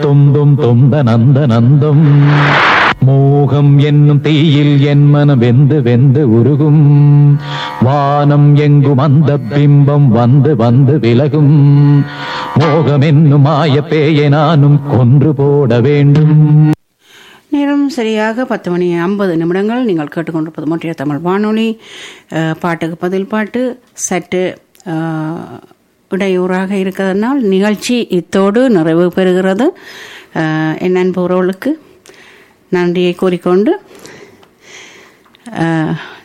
தும் தும் தொந்த நந்த நந்தம் மோகம் என்னும் தீயில் என் மனம் வெந்து வெந்து உருகும் வானம் எங்கும் அந்த பிம்பம் வந்து வந்து விலகும் மோகம் என்னும் மாய பேயை நானும் கொன்று போட வேண்டும் நேரம் சரியாக பத்து மணி ஐம்பது நிமிடங்கள் நீங்கள் கேட்டுக்கொண்டிருப்பது மொன்றிய தமிழ் வானொலி அஹ், பாட்டுக்கு பதில் பாட்டு சற்று அஹ், இடையூறாக இருக்கிறதுனால் நிகழ்ச்சி இத்தோடு நிறைவு பெறுகிறது அஹ், என் அன்பு உறவுகளுக்கு நன்றியை கூறிக்கொண்டு அஹ்,